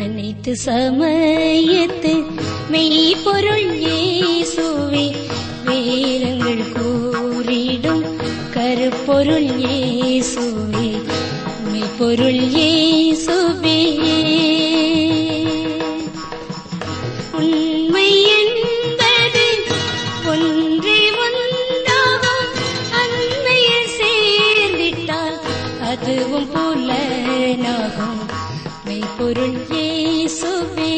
அனைத்து சமயத்து மெய்ப்பொருள் இயேசுவே வேதங்கள் கூறிடும் கருப்பொருள் இயேசுவே மெய்ப்பொருள் இயேசுவே உண்மை என்பது ஒன்றே ஒன்றாகும் அன்மையில் சேர்ந்திட்டால் அதுவும் புலனாகும் மெய்ப்பொருள் இயேசுவே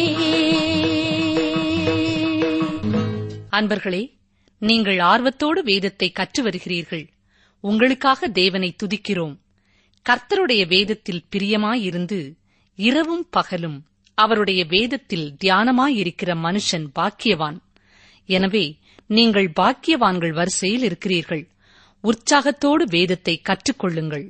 அன்பர்களே நீங்கள் ஆர்வத்தோடு வேதத்தை கற்று வருகிறீர்கள் உங்களுக்காக தேவனை துதிக்கிறோம் கர்த்தருடைய வேதத்தில் பிரியமாயிருந்து இரவும் பகலும் அவருடைய வேதத்தில் தியானமாயிருக்கிற மனுஷன் பாக்கியவான் எனவே நீங்கள் பாக்கியவான்கள் வரிசையில் இருக்கிறீர்கள் உற்சாகத்தோடு வேதத்தை கற்றுக்கொள்ளுங்கள்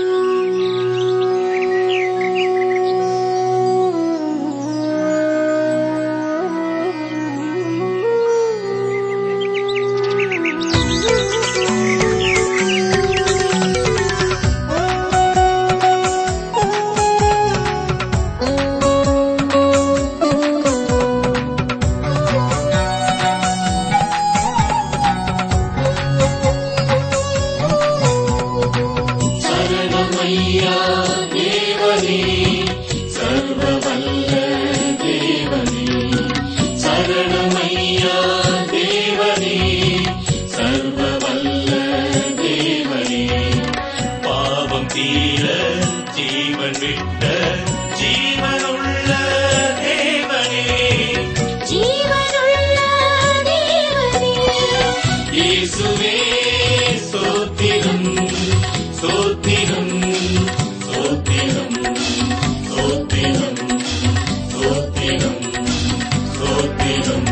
பாவம் தீர ஜீவன் விட்ட ஜீவனுள்ள தேவனே ஜீவனுள்ள தேவனே இயேசுவே சோத்திரம் சோத்திரம் சோத்திரம் சோத்திரம் சோத்திரம் சோத்திரம்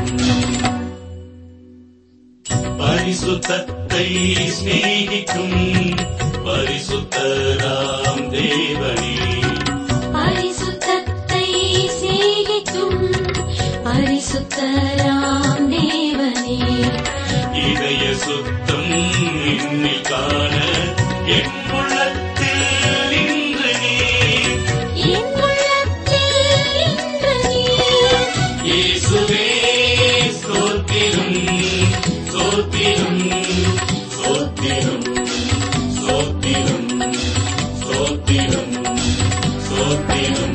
பரிசுத்தத்தை சிநேகிக்கும் பரிசுத்தராம் தேவனே பரிசுத்தத்தை சேகிக்கும் பரிசுத்தராம் தேவனே இதய சுத்தம் இன்னில் காண என் உள்ளத்தில் இன்று நீ என் உள்ளத்தில் இன்று நீர் இயேசுவே ஸ்தோத்திரம் ஸ்தோத்திரம் ஸ்தோத்திரம் ஸ்தோத்திரம் ஸ்தோத்திரம் ஸ்தோத்திரம்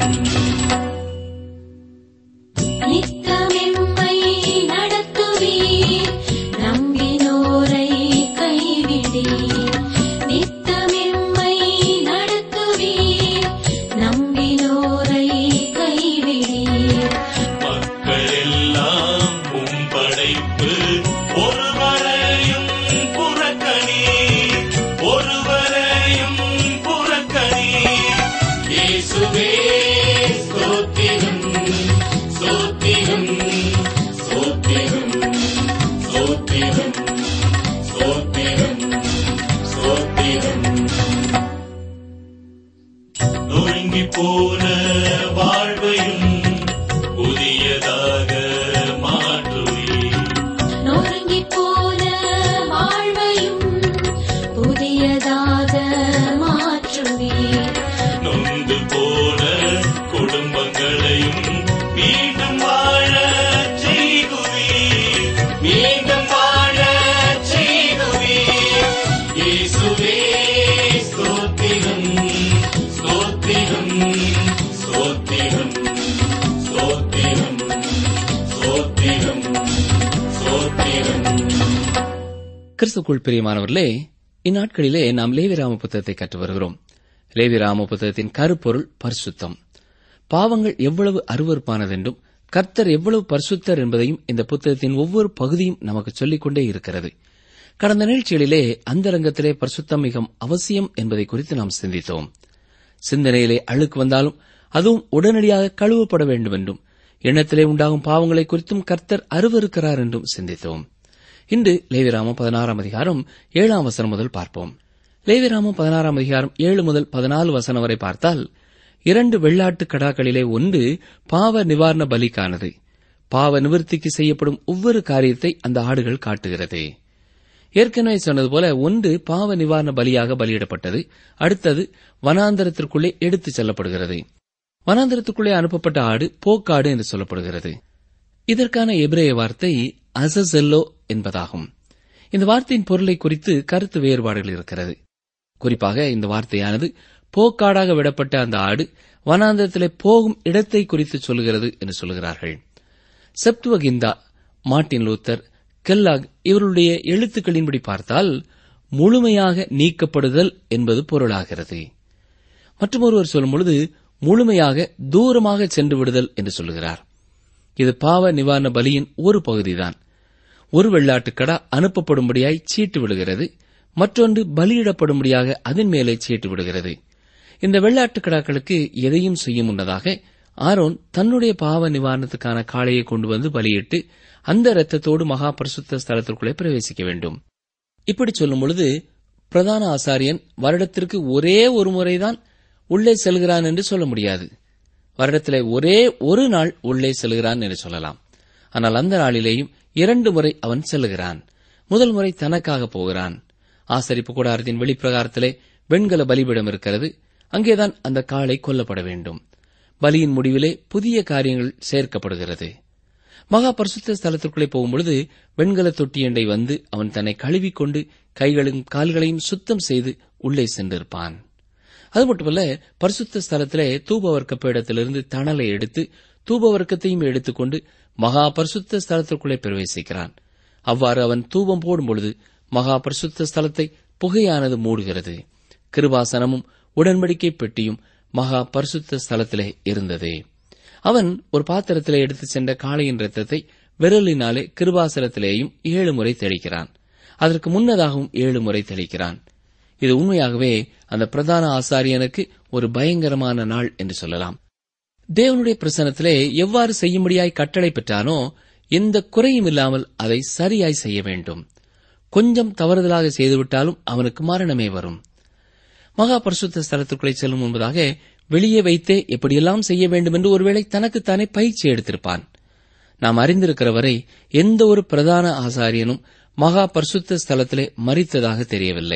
நித்தமெம்மை நடத்துவீர் நம்பினோரை கைவிடீர் நித்தமெம்மை நடத்துவீர் நம்பினோரை கைவிடீர் மக்கள் எல்லாம் உம் படைப்பு ஒருவரையும் புறக்கணி ஒருவரையும் புறக்கணி இயேசுவே ஸ்தோத்திரம் ஸ்தோத்திரம் ஸ்தோத்திரம் ஸ்தோத்திரம் ஸ்தோத்திரம் ஸ்தோத்திரம் நொறுங்கி போன வாழ்வையும் புதியதாக மாற்றுவீர் நொறுங்கி போன வாழ்வையும் புதியதாக மாற்றுவீர் நொந்து போன குடும்பங்களையும் மீண்டும் வாழ செய்குவீர் மீண்டும் வாழ செய்குவீர் இயேசுவே ஸ்தோத்திரம் ஸ்தோத்திரம் ஸ்தோத்திரம் ஸ்தோத்திரம் ஸ்தோத்திரம் ஸ்தோத்திரம் கிறிஸ்துக்குள் பிரியமானவர்களே இந்நாட்களிலே நாம் லேவிராம புத்தகத்தை கற்று வருகிறோம் லேவிராம புத்தகத்தின் கருப்பொருள் பரிசுத்தம் பாவங்கள் எவ்வளவு அருவருப்பானதென்றும் கர்த்தர் எவ்வளவு பரிசுத்தர் என்பதையும் இந்த புத்தகத்தின் ஒவ்வொரு பகுதியும் நமக்கு சொல்லிக் கொண்டே இருக்கிறது கடந்த நிகழ்ச்சிகளிலே அந்தரங்கத்திலே பரிசுத்தம் மிகவும் அவசியம் என்பதை குறித்து நாம் சிந்தித்தோம் சிந்தனையிலே அழுக்கு வந்தாலும் அதுவும் உடனடியாக கழுவப்பட வேண்டும் என்றும் எண்ணத்திலே உண்டாகும் பாவங்களை குறித்தும் கர்த்தர் அருவருக்கிறார் என்றும் சிந்தித்தோம் இன்று லேவிராமம் பதினாறாம் அதிகாரம் ஏழாம் வசனம் முதல் பார்ப்போம் லேவிராமம் பதினாறாம் அதிகாரம் ஏழு முதல் பதினாலு வசனம் வரை பார்த்தால் இரண்டு வெள்ளாட்டு கடாக்களிலே ஒன்று பாவ நிவாரண பலிக்கானது பாவ நிவர்த்திக்கு செய்யப்படும் ஒவ்வொரு காரியத்தை அந்த ஆடுகள் காட்டுகிறது ஏற்கனவே சொன்னது போல ஒன்று பாவ நிவாரண பலியாக பலியிடப்பட்டது அடுத்தது வனாந்தரத்திற்குள்ளே எடுத்துச் செல்லப்படுகிறது வனாந்திரத்துக்குள்ளே அனுப்பப்பட்ட ஆடு போக்காடு என்று சொல்லப்படுகிறது இதற்கான எபிரேய வார்த்தை அசசெல்லோ என்பதாகும் இந்த வார்த்தையின் பொருளை குறித்து கருத்து வேறுபாடுகள் இருக்கிறது குறிப்பாக இந்த வார்த்தையானது போக்காடாக விடப்பட்ட அந்த ஆடு வனாந்திரத்திலே போகும் இடத்தை குறித்து சொல்கிறது என்று சொல்கிறார்கள் செப்துவகிந்தா மார்ட்டின் லூத்தர் கெல்லாக் இவருடைய எழுத்துக்களின்படி பார்த்தால் முழுமையாக நீக்கப்படுதல் என்பது பொருளாகிறது மற்றும் ஒருவர் சொல்லும் பொழுது முழுமையாக தூரமாக சென்று விடுதல் என்று சொல்லுகிறார் இது பாவ நிவாரண பலியின் ஒரு பகுதிதான் ஒரு வெள்ளாட்டுக்கடா அனுப்பப்படும்படியாய் சீட்டு விடுகிறது மற்றொன்று பலியிடப்படும்படியாக அதன் மேலே சீட்டு விடுகிறது இந்த வெள்ளாட்டுக்கடாக்களுக்கு எதையும் செய்ய முன்னதாக ஆரோன் தன்னுடைய பாவ நிவாரணத்துக்கான காளையை கொண்டு வந்து பலியிட்டு அந்த இரத்தத்தோடு மகா பரிசுத்த ஸ்தலத்திற்குள்ளே பிரவேசிக்க வேண்டும் இப்படி சொல்லும் பொழுது பிரதான ஆசாரியன் வருடத்திற்கு ஒரே ஒரு முறைதான் உள்ளே செல்கிறான் என்று சொல்ல முடியாது வருடத்திலே ஒரே ஒரு நாள் உள்ளே செல்கிறான் என்று சொல்லலாம் ஆனால் அந்த நாளிலேயும் இரண்டு முறை அவன் செல்லுகிறான் முதல் முறை தனக்காக போகிறான் ஆசரிப்பு கூடாரத்தின் வெளிப்பிரகாரத்திலே வெண்கல பலிபிடம் இருக்கிறது அங்கேதான் அந்த காளை கொல்லப்பட வேண்டும் பலியின் முடிவிலே புதிய காரியங்கள் சேர்க்கப்படுகிறது மகா பரிசுத்த ஸ்தலத்திற்குள்ளே போகும்பொழுது வெண்கல தொட்டியண்டை வந்து அவன் தன்னை கழுவிக்கொண்டு கைகளையும் கால்களையும் சுத்தம் செய்து உள்ளே சென்றிருப்பான் அது மட்டுமல்ல பரிசுத்த ஸ்தலத்திலே தூபவர்க்க பீடத்திலிருந்து தணலை எடுத்து தூபவர்க்கத்தையும் எடுத்துக்கொண்டு மகா பரிசுத்த ஸ்தலத்திற்குள்ளே பிரவேசிக்கிறான் அவ்வாறு அவன் தூபம் போடும் பொழுது மகா பரிசுத்த ஸ்தலத்தை புகையானது மூடுகிறது கிருபாசனமும் உடன்படிக்கை பெட்டியும் மகா பரிசுத்த ஸ்தலத்திலே இருந்தது அவன் ஒரு பாத்திரத்திலே எடுத்துச் சென்ற காளையின் ரத்தத்தை விரலினாலே கிருபாசனத்திலேயும் ஏழு முறை தெளிக்கிறான் அதற்கு முன்னதாகவும் ஏழு முறை தெளிக்கிறான் இது உண்மையாகவே அந்த பிரதான ஆசாரியனுக்கு ஒரு பயங்கரமான நாள் என்று சொல்லலாம் தேவனுடைய பிரசனத்திலே எவ்வாறு செய்யும்படியாய் கட்டளை பெற்றானோ எந்த குறையும் இல்லாமல் அதை சரியாய் செய்ய வேண்டும் கொஞ்சம் தவறுதலாக செய்துவிட்டாலும் அவனுக்கு மரணமே வரும் மகா பரிசுத்த ஸ்தலத்திற்குள்ளே செல்லும் முன்பதாக வெளியே வைத்தே எப்படியெல்லாம் செய்ய வேண்டும் என்று ஒருவேளை தனக்குத்தானே பயிற்சி எடுத்திருப்பான் நாம் அறிந்திருக்கிற வரை எந்த ஒரு பிரதான ஆசாரியனும் மகா பரிசுத்த ஸ்தலத்திலே மறித்ததாக தெரியவில்லை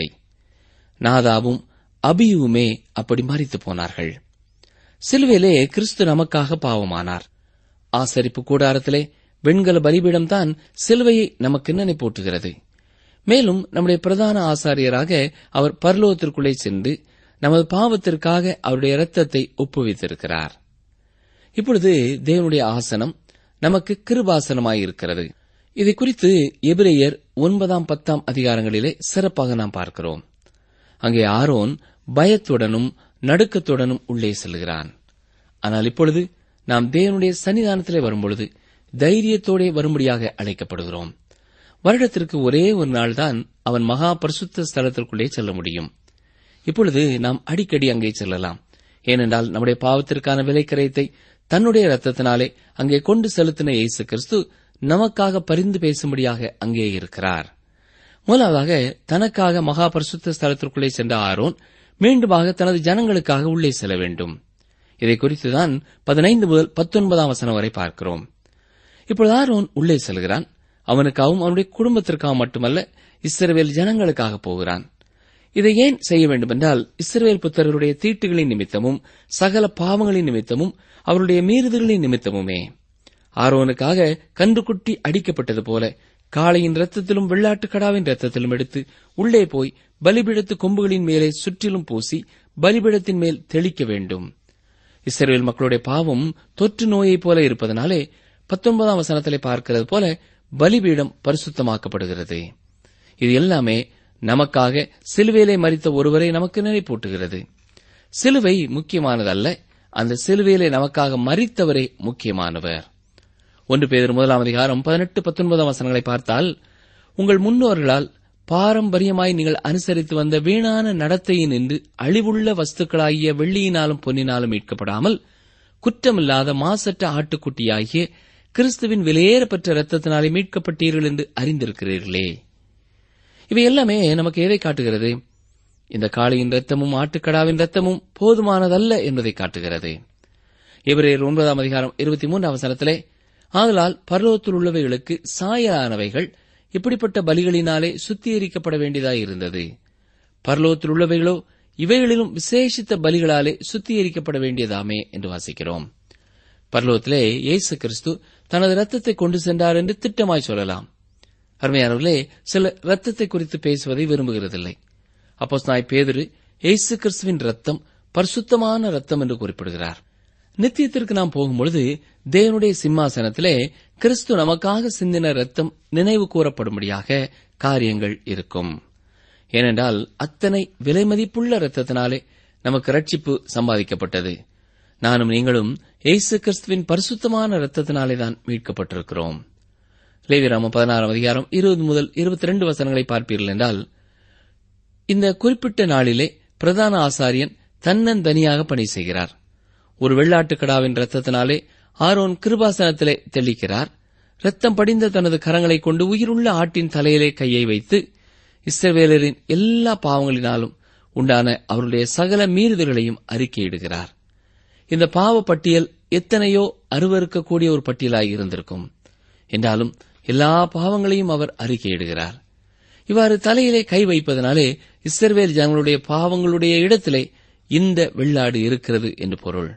நாதாவும் அபியுமே அப்படி மறித்து போனார்கள் சிலுவையிலே கிறிஸ்து நமக்காக பாவமானார் ஆசரிப்பு கூடாரத்திலே வெண்கல பலிபீடம்தான் சிலுவையை நமக்கு நினைப்பூட்டுகிறது மேலும் நம்முடைய பிரதான ஆசாரியராக அவர் பரலோகத்திற்குள்ளே சென்று நமது பாவத்திற்காக அவருடைய இரத்தத்தை ஒப்புவித்திருக்கிறார் இப்பொழுது தேவனுடைய ஆசனம் நமக்கு கிருபாசனமாயிருக்கிறது இதை குறித்து எபிரேயர் ஒன்பதாம் பத்தாம் அதிகாரங்களிலே சிறப்பாக நாம் பார்க்கிறோம் அங்கே ஆரோன் பயத்துடனும் நடுக்கத்துடனும் உள்ளே செல்கிறான் ஆனால் இப்பொழுது நாம் தேவனுடைய சன்னிதானத்திலே வரும்பொழுது தைரியத்தோடே வரும்படியாக அழைக்கப்படுகிறோம் வருடத்திற்கு ஒரே ஒரு நாள்தான் அவன் மகா பரிசுத்த ஸ்தலத்திற்குள்ளே செல்ல முடியும் இப்பொழுது நாம் அடிக்கடி அங்கே செல்லலாம் ஏனென்றால் நம்முடைய பாவத்திற்கான விலைக்கரையத்தை தன்னுடைய ரத்தத்தினாலே அங்கே கொண்டு செலுத்தின இயேசு கிறிஸ்து நமக்காக பரிந்து பேசும்படியாக அங்கே இருக்கிறார் முதலாவதாக தனக்காக மகா பரிசுத்த ஸ்தலத்திற்குள்ளே சென்ற ஆரோன் மீண்டுமாக தனது ஜனங்களுக்காக உள்ளே செல்ல வேண்டும் இதை குறித்துதான் பதினைந்து முதல் பத்தொன்பதாம் வசனம் வரை பார்க்கிறோம் இப்பொழுது ஆரோன் உள்ளே செல்கிறான் அவனுக்காகவும் அவனுடைய குடும்பத்திற்காக மட்டுமல்ல இஸ்ரவேல் ஜனங்களுக்காக போகிறான் இதை ஏன் செய்ய வேண்டுமென்றால் இஸ்ரவேல் புத்தர்களுடைய தீட்டுகளின் நிமித்தமும் சகல பாவங்களின் நிமித்தமும் அவருடைய மீறுதல்களின் நிமித்தமுமே ஆரோனுக்காக கன்றுக்குட்டி அடிக்கப்பட்டது போல காளையின் ரத்தத்திலும் வெள்ளாட்டுக் கடாவின் ரத்தத்திலும் எடுத்து உள்ளே போய் பலிபிடத்து கொம்புகளின் மேலே சுற்றிலும் பூசி பலிபிடத்தின் மேல் தெளிக்க வேண்டும் இஸ்ரேல் மக்களுடைய பாவம் தொற்று நோயைப் போல இருப்பதனாலே பத்தொன்பதாம் வசனத்திலே பார்க்கிறது போல பலிபீடம் பரிசுத்தமாக்கப்படுகிறது இது எல்லாமே நமக்காக சிலுவையிலே மறித்த ஒருவரை நமக்கு நினைப்பூட்டுகிறது சிலுவை முக்கியமானதல்ல அந்த சிலுவையிலே நமக்காக மறித்தவரே முக்கியமானவர் ஒன்று பேர் முதலாம் அதிகாரம் பதினெட்டு பத்தொன்பதாம் வசனங்களை பார்த்தால் உங்கள் முன்னோர்களால் பாரம்பரியமாய் நீங்கள் அனுசரித்து வந்த வீணான நடத்தையின் நின்று அழிவுள்ள வஸ்துக்களாகிய வெள்ளியினாலும் பொன்னினாலும் மீட்கப்படாமல் குற்றமில்லாத மாசற்ற ஆட்டுக்குட்டியாகிய கிறிஸ்துவின் விலையேறப்பட்ட இரத்தத்தினாலே மீட்கப்பட்டீர்கள் என்று அறிந்திருக்கிறீர்களே இவை எல்லாமே நமக்கு எதை காட்டுகிறது இந்த காளையின் ரத்தமும் ஆட்டுக்கடாவின் ரத்தமும் போதுமானதல்ல என்பதை காட்டுகிறது இவரேர் ஒன்பதாம் அதிகாரம் இருபத்தி மூன்றாம் அவசரத்திலே ஆதலால் பரலோகத்தில் உள்ளவைகளுக்கு சாயலானவைகள் இப்படிப்பட்ட பலிகளினாலே சுத்திகரிக்கப்பட வேண்டியதாயிருந்தது பரலோகத்தில் உள்ளவைகளோ இவைகளிலும் விசேஷித்த பலிகளாலே சுத்திகரிக்கப்பட வேண்டியதாமே என்று வாசிக்கிறோம் பரலோகத்திலே இயேசு கிறிஸ்து தனது ரத்தத்தை கொண்டு சென்றார் என்று திட்டமாய் சொல்லலாம் அருமையானவர்களே சில ரத்தத்தை குறித்து பேசுவதை விரும்புகிறதில்லை அப்போ நாய் பேதுரு இயேசு கிறிஸ்துவின் ரத்தம் பரிசுத்தமான ரத்தம் என்று குறிப்பிடுகிறார் நித்தியத்திற்கு நாம் போகும்பொழுது தேவனுடைய சிம்மாசனத்திலே கிறிஸ்து நமக்காக சிந்தின ரத்தம் நினைவு கூறப்படும்படியாக காரியங்கள் இருக்கும் ஏனென்றால் அத்தனை விலைமதிப்புள்ள ரத்தத்தினாலே நமக்கு ரட்சிப்பு சம்பாதிக்கப்பட்டது நானும் நீங்களும் இயேசு கிறிஸ்துவின் பரிசுத்தமான ரத்தத்தினாலே தான் மீட்கப்பட்டிருக்கிறோம் லேவிராம பதினாறாம் அதிகாரம் இருபது முதல் இருபத்தி ரெண்டு வசனங்களை பார்ப்பீர்கள் என்றால் இந்த குறிப்பிட்ட நாளிலே பிரதான ஆசாரியன் தன்னந்தனியாக பணி செய்கிறார் ஒரு வெள்ளாட்டுக்கடாவின் ரத்தத்தினாலே ஆரோன் கிருபாசனத்திலே தெளிக்கிறார் ரத்தம் படிந்த தனது கரங்களைக் கொண்டு உயிருள்ள ஆட்டின் தலையிலே கையை வைத்து இஸ்ரவேலரின் எல்லா பாவங்களினாலும் உண்டான அவருடைய சகல மீறுதல்களையும் அறிக்கையிடுகிறார் இந்த பாவ பட்டியல் எத்தனையோ அருவருக்கக்கூடிய ஒரு பட்டியலாய் இருந்திருக்கும் என்றாலும் எல்லா பாவங்களையும் அவர் அறிக்கையிடுகிறார் இவ்வாறு தலையிலே கை வைப்பதனாலே இஸ்ரவேல் ஜனங்களுடைய பாவங்களுடைய இடத்திலே இந்த வெள்ளாடு இருக்கிறது என்று பொருள்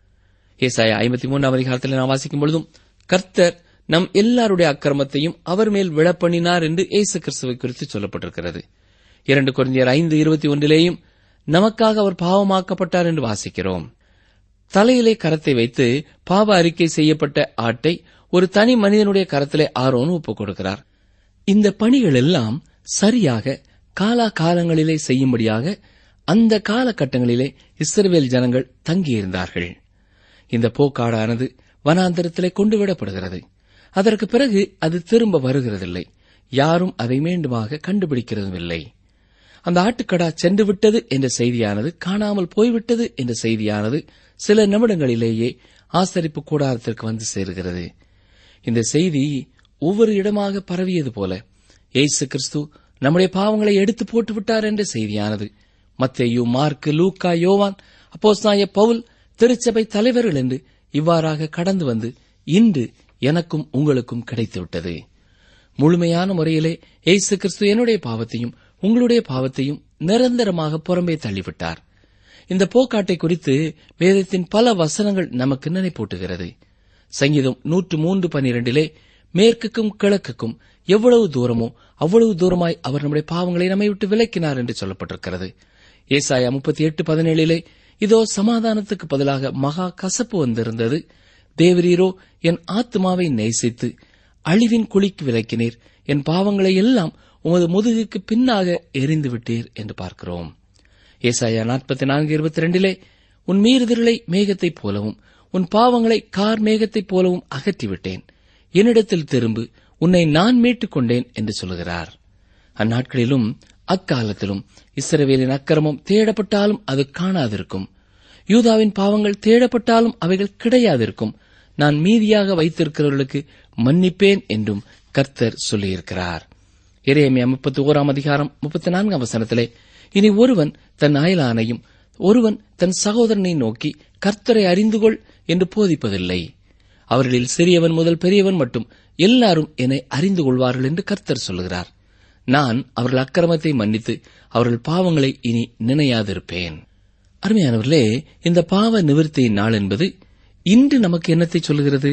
ஏசாயா ஐம்பத்தி மூன்றாம் அதிகாரத்தில் நாம் வாசிக்கும் பொழுதும் கர்த்தர் நம் எல்லாருடைய அக்கிரமத்தையும் அவர் மேல் விழப்பண்ணினார் என்று இயேசு கிறிஸ்துவை குறித்து சொல்லப்பட்டிருக்கிறது இரண்டு குழந்தையர் ஐந்து இருபத்தி ஒன்றிலேயும் நமக்காக அவர் பாவமாக்கப்பட்டார் என்று வாசிக்கிறோம் தலையிலே கரத்தை வைத்து பாவ அறிக்கை செய்யப்பட்ட ஆட்டை ஒரு தனி மனிதனுடைய கரத்திலே ஆரோன் ஒப்புக் கொடுக்கிறார் இந்த பணிகள் எல்லாம் சரியாக காலா காலங்களிலே செய்யும்படியாக அந்த காலகட்டங்களிலே இஸ்ரவேல் ஜனங்கள் தங்கியிருந்தார்கள் இந்த போக்காடானது வனாந்தரத்திலே கொண்டு விடப்படுகிறது அதற்கு பிறகு அது திரும்ப வருகிறதில்லை யாரும் அதை மீண்டுமாக கண்டுபிடிக்கிறதும் இல்லை அந்த ஆட்டுக்கடா சென்று விட்டது என்ற செய்தியானது காணாமல் போய்விட்டது என்ற செய்தியானது சில நிமிடங்களிலேயே ஆசரிப்பு கூடாரத்திற்கு வந்து சேருகிறது இந்த செய்தி ஒவ்வொரு இடமாக பரவியது போல இயேசு கிறிஸ்து நம்முடைய பாவங்களை எடுத்து போட்டு விட்டார் என்ற செய்தியானது மத்தேயு மார்க்கு லூக்கா யோவான் அப்போஸ்தாய பவுல் திருச்சபை தலைவர்கள் என்று இவ்வாறாக கடந்து வந்து இன்று எனக்கும் உங்களுக்கும் கிடைத்துவிட்டது முழுமையான முறையிலே இயேசு கிறிஸ்து என்னுடைய பாவத்தையும் உங்களுடைய பாவத்தையும் நிரந்தரமாக புறம்பே தள்ளிவிட்டார் இந்த போக்காட்டை குறித்து வேதத்தின் பல வசனங்கள் நமக்கு நினைப்பூட்டுகிறது சங்கீதம் நூற்று மூன்று பனிரெண்டிலே மேற்குக்கும் கிழக்குக்கும் எவ்வளவு தூரமோ அவ்வளவு தூரமாய் அவர் நம்முடைய பாவங்களை நம்மை விட்டு விலக்கினார் என்று சொல்லப்பட்டிருக்கிறது ஏசாயா முப்பத்தி எட்டு பதினேழிலே இதோ சமாதானத்துக்கு பதிலாக மகா கசப்பு வந்திருந்தது தேவரீரோ என் ஆத்மாவை நேசித்து அழிவின் குழிக்கு விலக்கினீர் என் பாவங்களை எல்லாம் உமது முதுகுக்கு பின்னாக எரிந்து விட்டீர் என்று பார்க்கிறோம் ஏசாயா நாற்பத்தி நான்கு இருபத்தி ரெண்டிலே உன் மீறுதல்களை மேகத்தைப் போலவும் உன் பாவங்களை கார் மேகத்தைப் போலவும் அகற்றிவிட்டேன் என்னிடத்தில் திரும்பு உன்னை நான் மீட்டுக் கொண்டேன் என்று சொல்கிறார் அந்நாட்களிலும் அக்காலத்திலும் இஸ்ரவேலின் அக்கிரமம் தேடப்பட்டாலும் அது காணாதிருக்கும் யூதாவின் பாவங்கள் தேடப்பட்டாலும் அவைகள் கிடையாதிருக்கும் நான் மீதியாக வைத்திருக்கிறவர்களுக்கு மன்னிப்பேன் என்றும் கர்த்தர் சொல்லியிருக்கிறார் இறையமே முப்பத்தி ஓராம் அதிகாரம் முப்பத்தி நான்காம் வசனத்திலே இனி ஒருவன் தன் அயலானையும் ஒருவன் தன் சகோதரனை நோக்கி கர்த்தரை அறிந்து கொள் என்று போதிப்பதில்லை அவர்களில் சிறியவன் முதல் பெரியவன் மட்டும் எல்லாரும் என்னை அறிந்து கொள்வார்கள் என்று கர்த்தர் சொல்லுகிறார் நான் அவர்கள் அக்கிரமத்தை மன்னித்து அவர்கள் பாவங்களை இனி நினையாதிருப்பேன் அருமையானவர்களே இந்த பாவ நிவர்த்தியின் நாள் என்பது இன்று நமக்கு என்னத்தை சொல்லுகிறது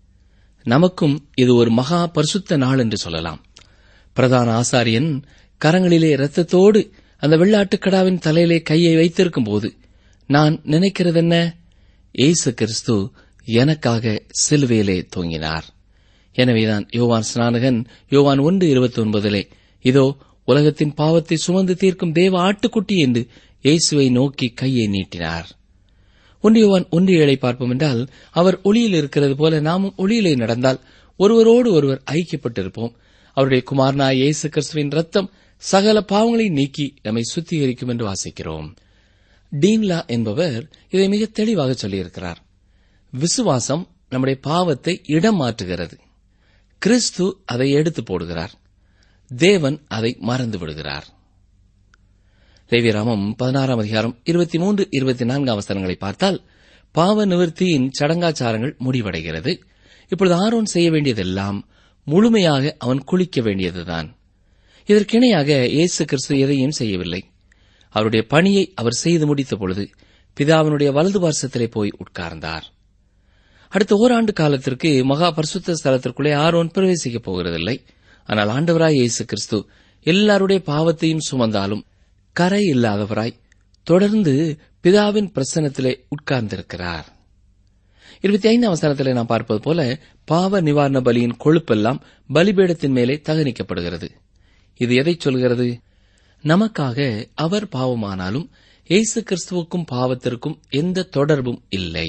நமக்கும் இது ஒரு மகா பரிசுத்த நாள் என்று சொல்லலாம் பிரதான ஆசாரியன் கரங்களிலே இரத்தத்தோடு அந்த வெள்ளாட்டுக்கடாவின் தலையிலே கையை வைத்திருக்கும் போது நான் நினைக்கிறது என்ன இயேசு கிறிஸ்து எனக்காக சிலுவையிலே தொங்கினார் எனவேதான் யோவான் ஸ்நானகன் யோவான் ஒன்று இருபத்தி ஒன்பதிலே இதோ உலகத்தின் பாவத்தை சுமந்து தீர்க்கும் தேவ ஆட்டுக்குட்டி என்று இயேசுவை நோக்கி கையை நீட்டினார் ஒன்றியவான் ஒன்றியலை பார்ப்போம் என்றால் அவர் ஒளியில் இருக்கிறது போல நாமும் ஒளியிலே நடந்தால் ஒருவரோடு ஒருவர் ஐக்கியப்பட்டிருப்போம் அவருடைய குமாரனாய் இயேசு கிறிஸ்துவின் ரத்தம் சகல பாவங்களை நீக்கி நம்மை சுத்திகரிக்கும் என்று வாசிக்கிறோம் டீன்லா என்பவர் இதை மிக தெளிவாக சொல்லியிருக்கிறார் விசுவாசம் நம்முடைய பாவத்தை இடம் மாற்றுகிறது கிறிஸ்து அதை எடுத்து போடுகிறார் தேவன் அதை மறந்து விடுகிறார் லேவியராமம் பதினாறாம் அதிகாரம் இருபத்தி மூன்று இருபத்தி நான்காம் அவசரங்களை பார்த்தால் பாவ நிவர்த்தியின் சடங்காச்சாரங்கள் முடிவடைகிறது இப்பொழுது ஆரோன் செய்ய வேண்டியதெல்லாம் முழுமையாக அவன் குளிக்க வேண்டியதுதான் இதற்கிணையாக இயேசு கிறிஸ்து எதையும் செய்யவில்லை அவருடைய பணியை அவர் செய்து முடித்த பொழுது பிதாவினுடைய வலது பார்சத்திலே போய் உட்கார்ந்தார் அடுத்த ஓராண்டு காலத்திற்கு மகா பரிசுத்த ஸ்தலத்திற்குள்ளே ஆரோன் பிரவேசிக்கப் போகிறதில்லை ஆனால் ஆண்டவராய் இயேசு கிறிஸ்து எல்லாருடைய பாவத்தையும் சுமந்தாலும் கரை இல்லாதவராய் தொடர்ந்து பிதாவின் பிரசனத்திலே உட்கார்ந்திருக்கிறார் இருபத்தி ஐந்தாம் வசனத்திலே நாம் பார்ப்பது போல பாவ நிவாரண பலியின் கொழுப்பெல்லாம் பலிபீடத்தின் மேலே தகனிக்கப்படுகிறது இது எதை சொல்கிறது நமக்காக அவர் பாவமானாலும் இயேசு கிறிஸ்துவுக்கும் பாவத்திற்கும் எந்த தொடர்பும் இல்லை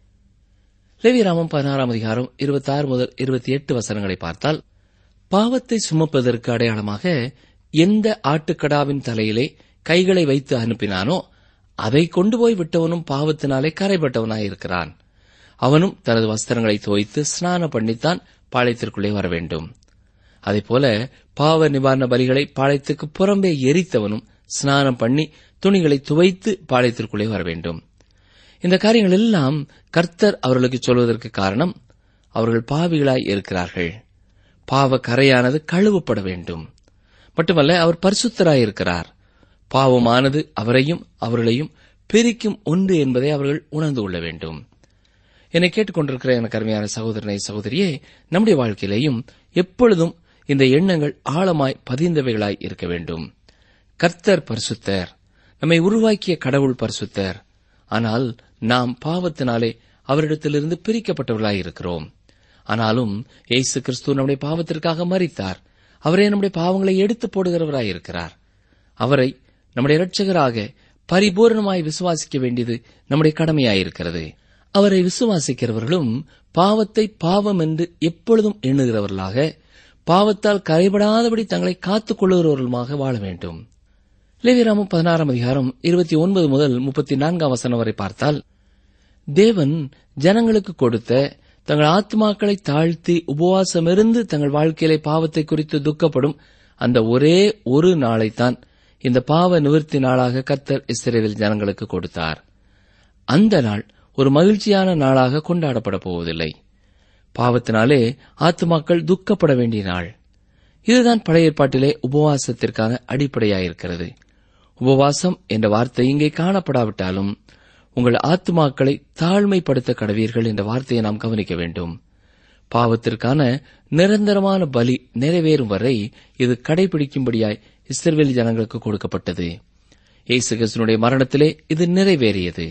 லேவிராமம் பதினாறாம் அதிகாரம் இருபத்தி ஆறு முதல் இருபத்தி எட்டு வசனங்களை பார்த்தால் பாவத்தை சுமப்பதற்கு அடையாளமாக எந்த ஆட்டுக்கடாவின் தலையிலே கைகளை வைத்து அனுப்பினானோ அதை கொண்டு போய் விட்டவனும் பாவத்தினாலே கரைப்பட்டவனாயிருக்கிறான் அவனும் தனது வஸ்திரங்களை தோய்த்து ஸ்நான பண்ணித்தான் பாளையத்திற்குள்ளே வர வேண்டும் அதேபோல பாவ நிவாரண பலிகளை பாளையத்துக்கு புறம்பே எரித்தவனும் ஸ்நானம் பண்ணி துணிகளை துவைத்து பாளையத்திற்குள்ளே வர வேண்டும் இந்த காரியங்கள் எல்லாம் கர்த்தர் அவர்களுக்கு சொல்வதற்கு காரணம் அவர்கள் பாவிகளாய் இருக்கிறார்கள் பாவ கரையானது கழுவப்பட வேண்டும் மட்டுமல்ல அவர் பரிசுத்தராயிருக்கிறார் பாவமானது அவரையும் அவர்களையும் பிரிக்கும் ஒன்று என்பதை அவர்கள் உணர்ந்து கொள்ள வேண்டும் என்னை கேட்டுக்கொண்டிருக்கிற எனக்கு அருமையான சகோதரனை சகோதரியே நம்முடைய வாழ்க்கையிலேயும் எப்பொழுதும் இந்த எண்ணங்கள் ஆழமாய் பதிந்தவைகளாய் இருக்க வேண்டும் கர்த்தர் பரிசுத்தர் நம்மை உருவாக்கிய கடவுள் பரிசுத்தர் ஆனால் நாம் பாவத்தினாலே அவரிடத்திலிருந்து பிரிக்கப்பட்டவர்களாய் இருக்கிறோம் ஆனாலும் இயேசு கிறிஸ்து நம்முடைய பாவத்திற்காக மறித்தார் அவரே நம்முடைய பாவங்களை எடுத்து போடுகிறவராய் இருக்கிறார் அவரை நம்முடைய இரட்சகராக பரிபூர்ணமாய் விசுவாசிக்க வேண்டியது நம்முடைய கடமையாயிருக்கிறது அவரை விசுவாசிக்கிறவர்களும் பாவத்தை பாவம் என்று எப்பொழுதும் எண்ணுகிறவர்களாக பாவத்தால் கரைபடாதபடி தங்களை காத்துக் கொள்ளுகிறவர்களுமாக வாழ வேண்டும் லேவிராமம் பதினாறாம் அதிகாரம் இருபத்தி ஒன்பது முதல் முப்பத்தி நான்காம் வசனம் வரை பார்த்தால் தேவன் ஜனங்களுக்கு கொடுத்த தங்கள் ஆத்மாக்களை தாழ்த்தி உபவாசமிருந்து தங்கள் வாழ்க்கையிலே பாவத்தை குறித்து துக்கப்படும் அந்த ஒரே ஒரு நாளைத்தான் இந்த பாவ நிவர்த்தி நாளாக கர்த்தர் இஸ்ரேல் ஜனங்களுக்கு கொடுத்தார் அந்த நாள் ஒரு மகிழ்ச்சியான நாளாக கொண்டாடப்பட போவதில்லை பாவத்தினாலே ஆத்மாக்கள் துக்கப்பட வேண்டிய நாள் இதுதான் பழைய ஏற்பாட்டிலே உபவாசத்திற்கான அடிப்படையாயிருக்கிறது உபவாசம் என்ற வார்த்தை இங்கே காணப்படாவிட்டாலும் உங்கள் ஆத்மாக்களை தாழ்மைப்படுத்த கடவீர்கள் என்ற வார்த்தையை நாம் கவனிக்க வேண்டும் பாவத்திற்கான நிரந்தரமான பலி நிறைவேறும் வரை இது கடைபிடிக்கும்படியாய் இஸ்ரவேல் ஜனங்களுக்கு கொடுக்கப்பட்டது இயேசு கிறிஸ்துனுடைய மரணத்திலே இது நிறைவேறியது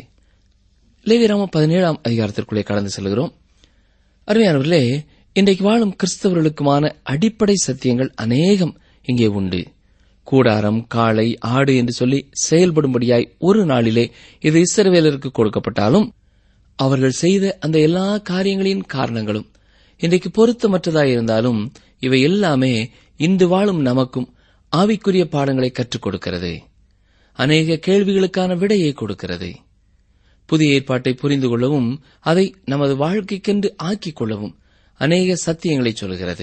லேவிராம பதினேழாம் அதிகாரத்திற்குள்ளே கடந்து செல்கிறோம் அருமையானவர்களே இன்றைக்கு வாழும் கிறிஸ்தவர்களுக்குமான அடிப்படை சத்தியங்கள் அநேகம் இங்கே உண்டு கூடாரம் காளை ஆடு என்று சொல்லி செயல்படும்படியாய் ஒரு நாளிலே இது இஸ்ரவேலருக்கு கொடுக்கப்பட்டாலும் அவர்கள் செய்த அந்த எல்லா காரியங்களின் காரணங்களும் இன்றைக்கு பொருத்தமற்றதாயிருந்தாலும் இவை எல்லாமே இன்று வாழும் நமக்கும் ஆவிக்குரிய பாடங்களை கற்றுக் கொடுக்கிறது அநேக கேள்விகளுக்கான விடையை கொடுக்கிறது புதிய ஏற்பாட்டை புரிந்து கொள்ளவும் அதை நமது வாழ்க்கைக்கென்று ஆக்கிக் கொள்ளவும் அநேக சத்தியங்களை சொல்கிறது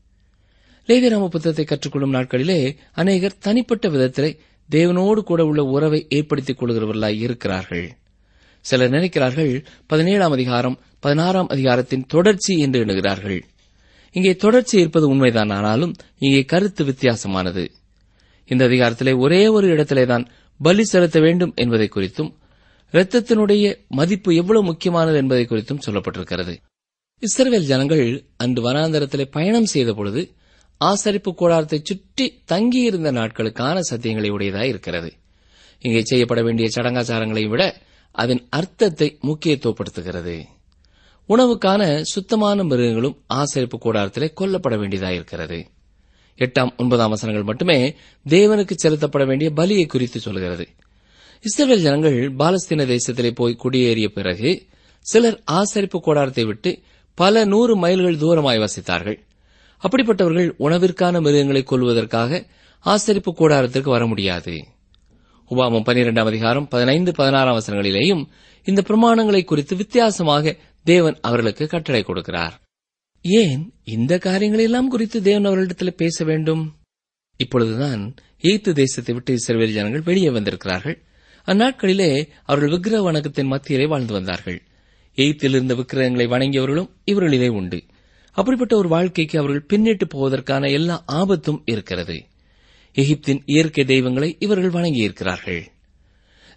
லேவியராம புத்தகத்தை கற்றுக்கொள்ளும் நாட்களிலே அநேகர் தனிப்பட்ட விதத்திலே தேவனோடு கூட உள்ள உறவை ஏற்படுத்திக் கொள்கிறவர்களாய் இருக்கிறார்கள் சிலர் நினைக்கிறார்கள் பதினேழாம் அதிகாரம் பதினாறாம் அதிகாரத்தின் தொடர்ச்சி என்று எண்ணுகிறார்கள் இங்கே தொடர்ச்சி இருப்பது உண்மைதான் ஆனாலும் இங்கே கருத்து வித்தியாசமானது இந்த அதிகாரத்திலே ஒரே ஒரு இடத்திலேதான் பலி செலுத்த வேண்டும் என்பதை குறித்தும் இரத்தத்தினுடைய மதிப்பு எவ்வளவு முக்கியமானது என்பதை குறித்தும் சொல்லப்பட்டிருக்கிறது இஸ்ரவேல் ஜனங்கள் அன்று வனாந்தரத்திலே பயணம் செய்த பொழுது ஆசரிப்பு கூடாரத்தை சுற்றி தங்கியிருந்த நாட்களுக்கான சத்தியங்களை உடையதாய் இருக்கிறது இங்கே செய்யப்பட வேண்டிய சடங்காச்சாரங்களை விட அதன் அர்த்தத்தை முக்கியத்துவப்படுத்துகிறது உணவுக்கான சுத்தமான மிருகங்களும் ஆசரிப்பு கூடாரத்திலே கொல்லப்பட வேண்டியதாயிருக்கிறது எட்டாம் ஒன்பதாம் வசனங்கள் மட்டுமே தேவனுக்கு செலுத்தப்பட வேண்டிய பலியை குறித்து சொல்கிறது இஸ்ரேல் ஜனங்கள் பாலஸ்தீன தேசத்திலே போய் குடியேறிய பிறகு சிலர் ஆசரிப்பு கூடாரத்தை விட்டு பல நூறு மைல்கள் தூரமாய் வசித்தார்கள் அப்படிப்பட்டவர்கள் உணவிற்கான மிருகங்களை கொல்வதற்காக ஆசரிப்பு கூடாரத்திற்கு வர முடியாது உபாமம் பனிரெண்டாம் அதிகாரம் பதினைந்து பதினாறாம் வசனங்களிலேயும் இந்த பிரமாணங்களை குறித்து வித்தியாசமாக தேவன் அவர்களுக்கு கட்டளை கொடுக்கிறார் ஏன் இந்த காரியங்களெல்லாம் குறித்து தேவன் அவர்களிடத்தில் பேச வேண்டும் இப்பொழுதுதான் எய்த்து தேசத்தை விட்டு இஸ்ரவேல் ஜனங்கள் வெளியே வந்திருக்கிறார்கள் அந்நாட்களிலே அவர்கள் விக்கிரக வணக்கத்தின் மத்தியிலே வாழ்ந்து வந்தார்கள் எய்த்தில் இருந்த விக்கிரகங்களை வணங்கியவர்களும் இவர்களிலே உண்டு அப்படிப்பட்ட ஒரு வாழ்க்கைக்கு அவர்கள் பின்னிட்டு போவதற்கான எல்லா ஆபத்தும் இருக்கிறது எகிப்தின் இயற்கை தெய்வங்களை இவர்கள் வணங்கியிருக்கிறார்கள்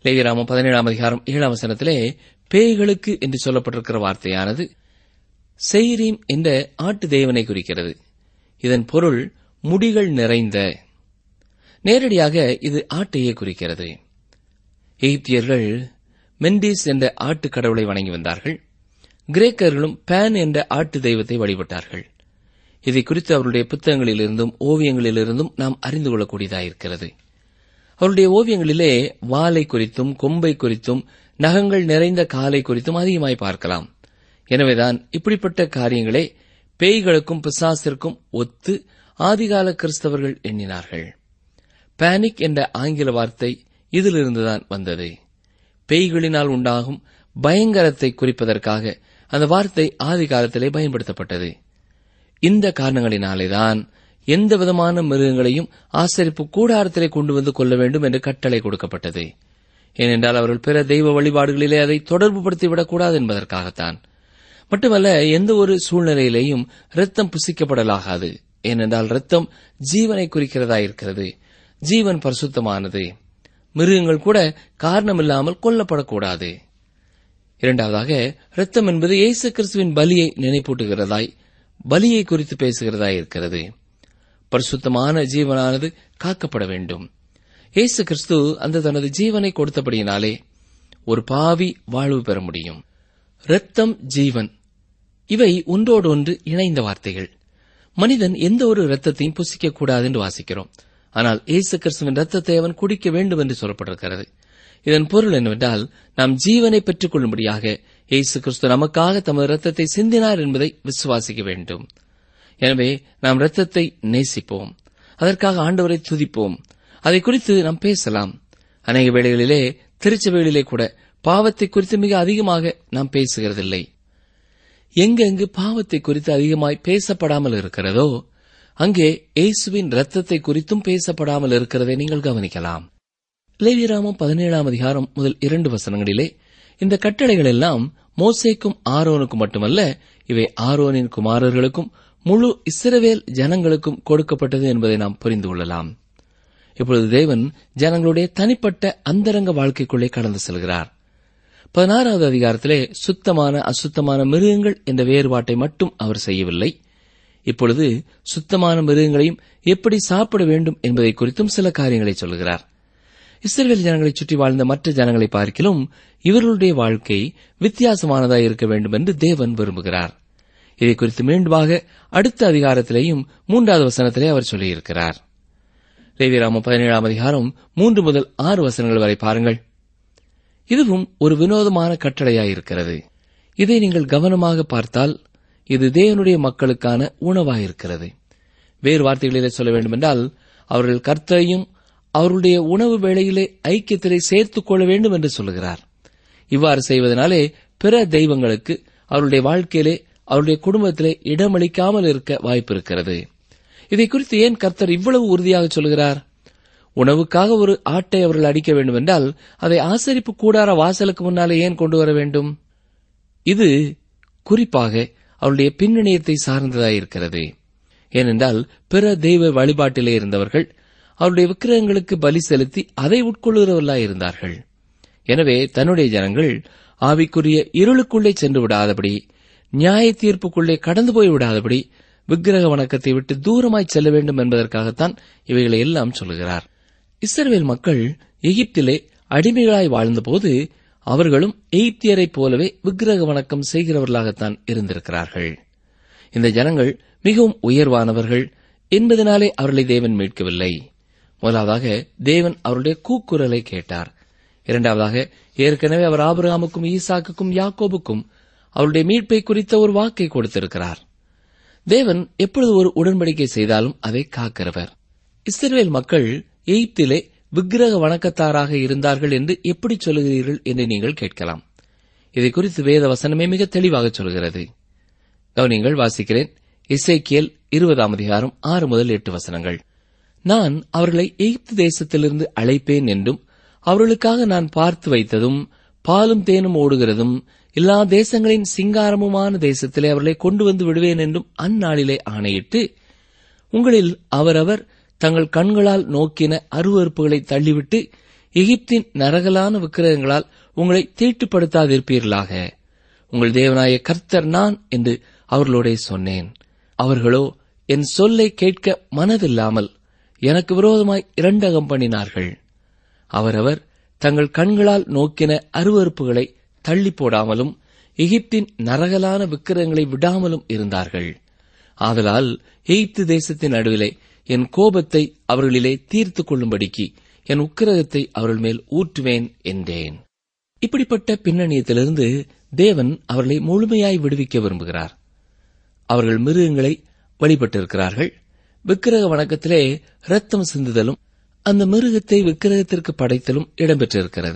லேவிராமம் பதினேழாம் அதிகாரம் ஏழாம் வசனத்திலே பேய்களுக்கு என்று சொல்லப்பட்டிருக்கிற வார்த்தையானது செய்ரீம் என்ற ஆட்டு தேவனை குறிக்கிறது இதன் பொருள் முடிகள் நிறைந்த நேரடியாக இது ஆட்டையே குறிக்கிறது எகிப்தியர்கள் மெண்டிஸ் என்ற ஆட்டு கடவுளை வணங்கி வந்தார்கள் கிரேக்கர்களும் பேன் என்ற ஆட்டு தெய்வத்தை வழிபட்டார்கள் இதை குறித்து அவருடைய புத்தகங்களிலிருந்தும் ஓவியங்களிலிருந்தும் நாம் அறிந்து கொள்ளக்கூடியதாயிருக்கிறது அவருடைய ஓவியங்களிலே வாலை குறித்தும் கொம்பை குறித்தும் நகங்கள் நிறைந்த காலை குறித்தும் அதிகமாய் பார்க்கலாம் எனவேதான் இப்படிப்பட்ட காரியங்களே பேய்களுக்கும் பிசாசிற்கும் ஒத்து ஆதிகால கிறிஸ்தவர்கள் எண்ணினார்கள் பேனிக் என்ற ஆங்கில வார்த்தை இதிலிருந்துதான் வந்தது பேய்களினால் உண்டாகும் பயங்கரத்தை குறிப்பதற்காக அந்த வார்த்தை ஆதி காலத்திலே பயன்படுத்தப்பட்டது இந்த காரணங்களினாலேதான் எந்த விதமான மிருகங்களையும் ஆசரிப்பு கூடாரத்திலே கொண்டு வந்து கொள்ள வேண்டும் என்று கட்டளை கொடுக்கப்பட்டது ஏனென்றால் அவர்கள் பிற தெய்வ வழிபாடுகளிலே அதை தொடர்புபடுத்திவிடக்கூடாது என்பதற்காகத்தான் மட்டுமல்ல எந்த ஒரு சூழ்நிலையிலேயும் இரத்தம் புசிக்கப்படலாகாது ஏனென்றால் இரத்தம் ஜீவனை குறிக்கிறதா இருக்கிறது ஜீவன் பரிசுத்தமானது மிருகங்கள் கூட காரணமில்லாமல் கொல்லப்படக்கூடாது இரண்டாவதாக இரத்தம் என்பது இயேசு கிறிஸ்துவின் பலியை நினைப்பூட்டுகிறதாய் பலியை குறித்து பேசுகிறதாய் இருக்கிறது பரிசுத்தமான ஜீவனானது காக்கப்பட வேண்டும் இயேசு கிறிஸ்து அந்த தனது ஜீவனை கொடுத்தபடியினாலே ஒரு பாவி வாழ்வு பெற முடியும் இரத்தம் ஜீவன் இவை ஒன்றோடு ஒன்று இணைந்த வார்த்தைகள் மனிதன் எந்த ஒரு இரத்தத்தையும் புசிக்க கூடாது என்று வாசிக்கிறோம் ஆனால் இயேசு கிறிஸ்துவின் ரத்தத்தை அவன் குடிக்க வேண்டும் என்று சொல்லப்பட்டிருக்கிறது இதன் பொருள் என்னவென்றால் நாம் ஜீவனை பெற்றுக் கொள்ளும்படியாக இயேசு கிறிஸ்து நமக்காக தமது ரத்தத்தை சிந்தினார் என்பதை விசுவாசிக்க வேண்டும் எனவே நாம் ரத்தத்தை நேசிப்போம் அதற்காக ஆண்டவரை துதிப்போம் அதை குறித்து நாம் பேசலாம் அநேக வேளைகளிலே திருச்சபைகளிலே கூட பாவத்தை குறித்து மிக அதிகமாக நாம் பேசுகிறதில்லை எங்கெங்கு பாவத்தை குறித்து அதிகமாய் பேசப்படாமல் இருக்கிறதோ அங்கே இயேசுவின் ரத்தத்தை குறித்தும் பேசப்படாமல் இருக்கிறதை நீங்கள் கவனிக்கலாம் லேவியராமம் பதினேழாம் அதிகாரம் முதல் இரண்டு வசனங்களிலே இந்த கட்டளைகள் எல்லாம் மோசேக்கும் ஆரோனுக்கும் மட்டுமல்ல இவை ஆரோனின் குமாரர்களுக்கும் முழு இஸ்ரவேல் ஜனங்களுக்கும் கொடுக்கப்பட்டது என்பதை நாம் புரிந்து கொள்ளலாம் இப்பொழுது தேவன் ஜனங்களுடைய தனிப்பட்ட அந்தரங்க வாழ்க்கைக்குள்ளே கடந்து செல்கிறார் பதினாறாவது அதிகாரத்திலே சுத்தமான அசுத்தமான மிருகங்கள் என்ற வேறுபாட்டை மட்டும் அவர் செய்யவில்லை இப்பொழுது சுத்தமான மிருகங்களையும் எப்படி சாப்பிட வேண்டும் என்பதை குறித்தும் சில காரியங்களை சொல்கிறார் இஸ்ரேல் ஜனங்களைச் சுற்றி வாழ்ந்த மற்ற ஜனங்களை பார்க்கிலும் இவர்களுடைய வாழ்க்கை வித்தியாசமானதாக இருக்க வேண்டும் என்று தேவன் விரும்புகிறார் இதை குறித்து மீண்டுமாக அடுத்த அதிகாரத்திலேயும் மூன்றாவது வசனத்திலே அவர் சொல்லியிருக்கிறார் லேவிராம பதினேழாம் அதிகாரம் மூன்று முதல் ஆறு வசனங்கள் வரை பாருங்கள் இதுவும் ஒரு வினோதமான கட்டளையாயிருக்கிறது இதை நீங்கள் கவனமாக பார்த்தால் இது தேவனுடைய மக்களுக்கான உணவாயிருக்கிறது வேறு வார்த்தைகளிலே சொல்ல வேண்டுமென்றால் அவர்கள் கர்த்தரையும் அவருடைய உணவு வேளையிலே ஐக்கியத்திலே சேர்த்துக் கொள்ள வேண்டும் என்று சொல்லுகிறார் இவ்வாறு செய்வதனாலே பிற தெய்வங்களுக்கு அவருடைய வாழ்க்கையிலே அவருடைய குடும்பத்திலே இடமளிக்காமல் இருக்க வாய்ப்பு இருக்கிறது இதை குறித்து ஏன் கர்த்தர் இவ்வளவு உறுதியாக சொல்கிறார் உணவுக்காக ஒரு ஆட்டை அவர்கள் அடிக்க வேண்டும் என்றால் அதை ஆசரிப்பு கூடார வாசலுக்கு முன்னாலே ஏன் கொண்டு வர வேண்டும் இது குறிப்பாக அவருடைய பின்னணியத்தை சார்ந்ததாயிருக்கிறது ஏனென்றால் பிற தெய்வ வழிபாட்டிலே இருந்தவர்கள் அவருடைய விக்கிரகங்களுக்கு பலி செலுத்தி அதை உட்கொள்கிறவர்களாய் இருந்தார்கள் எனவே தன்னுடைய ஜனங்கள் ஆவிக்குரிய இருளுக்குள்ளே சென்று விடாதபடி நியாய தீர்ப்புக்குள்ளே கடந்து போய் விடாதபடி விக்கிரக வணக்கத்தை விட்டு தூரமாய் செல்ல வேண்டும் என்பதற்காகத்தான் இவைகளை எல்லாம் சொல்லுகிறார் இஸ்ரவேல் மக்கள் எகிப்திலே அடிமைகளாய் வாழ்ந்தபோது அவர்களும் எகிப்தியரைப் போலவே விக்கிரக வணக்கம் செய்கிறவர்களாகத்தான் இருந்திருக்கிறார்கள் இந்த ஜனங்கள் மிகவும் உயர்வானவர்கள் என்பதனாலே அவர்களை தேவன் மீட்கவில்லை முதலாவதாக தேவன் அவருடைய கூக்குரலை கேட்டார் இரண்டாவதாக ஏற்கனவே அவர் ஆபிரகாமுக்கும் ஈசாக்குக்கும் யாக்கோபுக்கும் அவருடைய மீட்பை குறித்த ஒரு வாக்கை கொடுத்திருக்கிறார் தேவன் எப்பொழுது ஒரு உடன்படிக்கை செய்தாலும் அதை காக்கிறவர் இஸ்ரேல் மக்கள் எகிப்திலே விக்கிரக வணக்கத்தாராக இருந்தார்கள் என்று எப்படி சொல்லுகிறீர்கள் என்று நீங்கள் கேட்கலாம் இதை குறித்து வேத வசனமே மிக தெளிவாக சொல்கிறது கவனிங்கள் வாசிக்கிறேன் இசைக்கியல் இருபதாம் அதிகாரம் ஆறு முதல் எட்டு வசனங்கள் நான் அவர்களை எகிப்து தேசத்திலிருந்து அழைப்பேன் என்றும் அவர்களுக்காக நான் பார்த்து வைத்ததும் பாலும் தேனும் ஓடுகிறதும் எல்லா தேசங்களின் சிங்காரமுமான தேசத்திலே அவர்களை கொண்டு வந்து விடுவேன் என்றும் அந்நாளிலே ஆணையிட்டு உங்களில் அவரவர் தங்கள் கண்களால் நோக்கின அருவறுப்புகளை தள்ளிவிட்டு எகிப்தின் நரகலான விக்கிரகங்களால் உங்களை தீட்டுப்படுத்தாதிருப்பீர்களாக உங்கள் தேவனாய கர்த்தர் நான் என்று அவர்களோடே சொன்னேன் அவர்களோ என் சொல்லை கேட்க மனதில்லாமல் எனக்கு விரோதமாய் இரண்டகம் பண்ணினார்கள் அவரவர் தங்கள் கண்களால் நோக்கின அருவறுப்புகளை தள்ளி போடாமலும் எகிப்தின் நரகலான விக்கிரகங்களை விடாமலும் இருந்தார்கள் ஆதலால் எகிப்து தேசத்தின் நடுவிலே என் கோபத்தை அவர்களிலே தீர்த்துக் கொள்ளும்படிக்கு என் உக்கிரகத்தை அவர்கள் மேல் ஊற்றுவேன் என்றேன் இப்படிப்பட்ட பின்னணியத்திலிருந்து தேவன் அவர்களை முழுமையாய் விடுவிக்க விரும்புகிறார் அவர்கள் மிருகங்களை வழிபட்டிருக்கிறார்கள் விக்கிரக வணக்கத்திலே ரத்தம் சிந்துதலும் அந்த மிருகத்தை விக்கிரகத்திற்கு படைத்தலும் இடம்பெற்றிருக்கிறது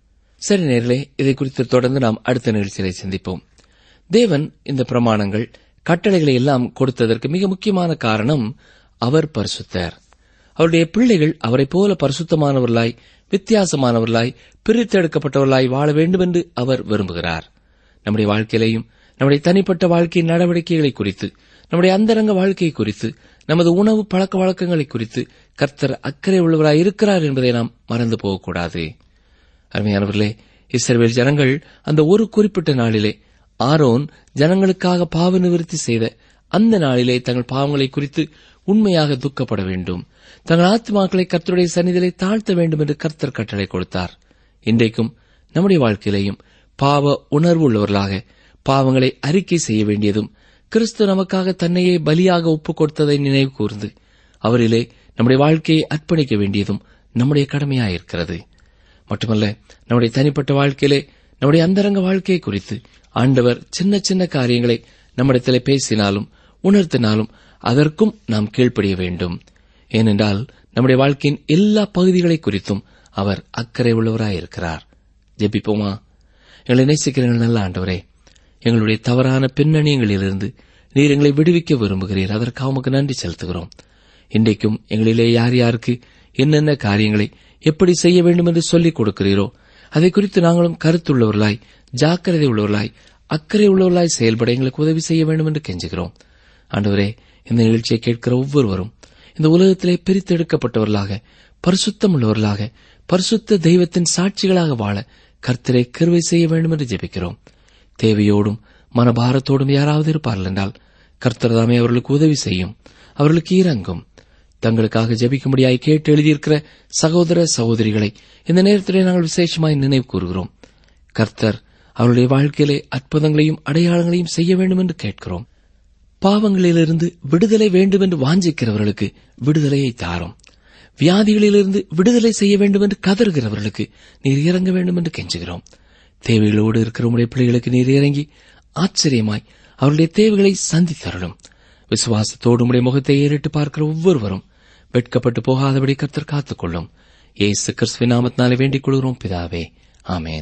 சரி நேர்களே இதை குறித்து தொடர்ந்து நாம் அடுத்த நிகழ்ச்சியிலே சிந்திப்போம் தேவன் இந்த பிரமாணங்கள் கட்டளைகளை எல்லாம் கொடுத்ததற்கு மிக முக்கியமான காரணம் அவர் பரிசுத்தர் அவருடைய பிள்ளைகள் அவரைப் போல பரிசுத்தமானவர்களாய் வித்தியாசமானவர்களாய் பிரித்தெடுக்கப்பட்டவர்களாய் வாழ வேண்டும் என்று அவர் விரும்புகிறார் நம்முடைய வாழ்க்கையிலையும் நம்முடைய தனிப்பட்ட வாழ்க்கையின் நடவடிக்கைகளை குறித்து நம்முடைய அந்தரங்க வாழ்க்கை குறித்து நமது உணவு பழக்க வழக்கங்களை குறித்து கர்த்தர் அக்கறை உள்ளவராய் இருக்கிறார் என்பதை நாம் மறந்து போகக்கூடாது அருமையானவர்களே இஸ்ரவேல் ஜனங்கள் அந்த ஒரு குறிப்பிட்ட நாளிலே ஆரோன் ஜனங்களுக்காக பாவ நிவர்த்தி செய்த அந்த நாளிலே தங்கள் பாவங்களை குறித்து உண்மையாக துக்கப்பட வேண்டும் தங்கள் ஆத்மாக்களை கர்த்தருடைய சன்னிதிலே தாழ்த்த வேண்டும் என்று கர்த்தர் கட்டளை கொடுத்தார் இன்றைக்கும் நம்முடைய வாழ்க்கையிலேயும் பாவ உணர்வு உள்ளவர்களாக பாவங்களை அறிக்கை செய்ய வேண்டியதும் கிறிஸ்து நமக்காக தன்னையே பலியாக ஒப்புக் கொடுத்ததை நினைவு கூர்ந்து அவரிலே நம்முடைய வாழ்க்கையை அர்ப்பணிக்க வேண்டியதும் நம்முடைய கடமையாயிருக்கிறது மட்டுமல்ல நம்முடைய தனிப்பட்ட வாழ்க்கையிலே நம்முடைய அந்தரங்க வாழ்க்கையை குறித்து ஆண்டவர் சின்ன சின்ன காரியங்களை நம்மிடத்திலே பேசினாலும் உணர்த்தினாலும் அதற்கும் நாம் கீழ்ப்படிய வேண்டும் ஏனென்றால் நம்முடைய வாழ்க்கையின் எல்லா பகுதிகளை குறித்தும் அவர் அக்கறை உள்ளவராயிருக்கிறார் ஜெபிப்போமா எங்களை நேசிக்கிறீர்கள் நல்ல ஆண்டவரே எங்களுடைய தவறான பின்னணியங்களிலிருந்து நீர் எங்களை விடுவிக்க விரும்புகிறீர் அதற்காக உமக்கு நன்றி செலுத்துகிறோம் இன்றைக்கும் எங்களிலே யார் யாருக்கு என்னென்ன காரியங்களை எப்படி செய்ய வேண்டும் என்று சொல்லிக் கொடுக்கிறீரோ அதை குறித்து நாங்களும் கருத்துள்ளவர்களாய் ஜாக்கிரதை உள்ளவர்களாய் அக்கறை உள்ளவர்களாய் செயல்பட எங்களுக்கு உதவி செய்ய வேண்டும் என்று கெஞ்சுகிறோம் ஆண்டவரே இந்த நிகழ்ச்சியை கேட்கிற ஒவ்வொருவரும் இந்த உலகத்திலே பிரித்தெடுக்கப்பட்டவர்களாக பரிசுத்தம் உள்ளவர்களாக பரிசுத்த தெய்வத்தின் சாட்சிகளாக வாழ கர்த்தரை கருவை செய்ய வேண்டும் என்று ஜெபிக்கிறோம் தேவையோடும் மனபாரத்தோடும் யாராவது இருப்பார்கள் என்றால் கர்த்தர் தாமே அவர்களுக்கு உதவி செய்யும் அவர்களுக்கு இறங்கும் தங்களுக்காக ஜெபிக்கும்படியாய் கேட்டு எழுதியிருக்கிற சகோதர சகோதரிகளை இந்த நேரத்திலே நாங்கள் விசேஷமாய் நினைவு கூறுகிறோம் கர்த்தர் அவருடைய வாழ்க்கையிலே அற்புதங்களையும் அடையாளங்களையும் செய்ய வேண்டும் என்று கேட்கிறோம் பாவங்களிலிருந்து விடுதலை வேண்டும் என்று வாஞ்சிக்கிறவர்களுக்கு விடுதலையை தாரும் வியாதிகளிலிருந்து விடுதலை செய்ய வேண்டும் என்று கதறுகிறவர்களுக்கு நீர் இறங்க வேண்டும் என்று கெஞ்சுகிறோம் தேவைகளோடு இருக்கிற உடைய பிள்ளைகளுக்கு நீர் இறங்கி ஆச்சரியமாய் அவருடைய தேவைகளை சந்தித்தரலும் விசுவாசத்தோடு உடைய முகத்தை ஏறிட்டு பார்க்கிற ஒவ்வொருவரும் வெட்கப்பட்டு போகாதபடி கர்த்தர் காத்துக்கொள்ளும் ஏசு கிறிஸ்துவின் நாமத்தினாலே வேண்டிக் கொள்கிறோம் பிதாவே ஆமேன்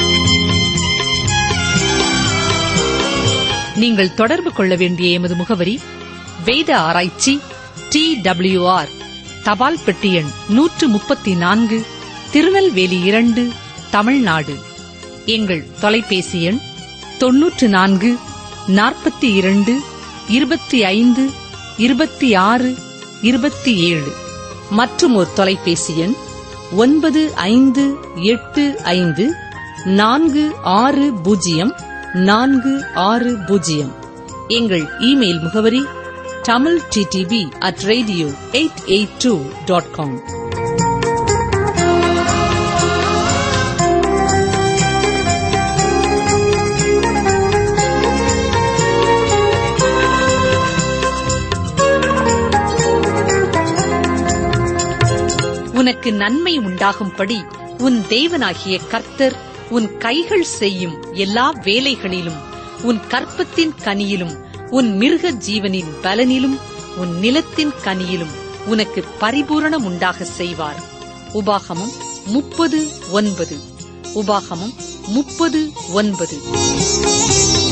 நீங்கள் தொடர்பு கொள்ள வேண்டிய எமது முகவரி வேத ஆராய்ச்சி டி ஆர் தபால் பெட்டி எண் நூற்று முப்பத்தி நான்கு திருநெல்வேலி இரண்டு தமிழ்நாடு எங்கள் தொலைபேசி எண் தொன்னூற்று நான்கு நாற்பத்தி இரண்டு இருபத்தி ஐந்து இருபத்தி ஆறு இருபத்தி ஏழு மற்றும் ஒரு தொலைபேசி எண் ஒன்பது ஐந்து எட்டு ஐந்து நான்கு ஆறு பூஜ்ஜியம் நான்கு ஆறு பூஜ்ஜியம் எங்கள் இமெயில் முகவரி Tamil TTV at radio eight eight two dot com உனக்கு நன்மை உண்டாகும்படி உன் தேவனாகிய கர்த்தர் உன் கைகள் செய்யும் எல்லா வேலைகளிலும் உன் கற்பத்தின் கனியிலும் உன் மிருக ஜீவனின் பலனிலும் உன் நிலத்தின் கனியிலும் உனக்கு பரிபூரணம் உண்டாக செய்வார் உபாகமம் முப்பது ஒன்பது உபாகமம் முப்பது ஒன்பது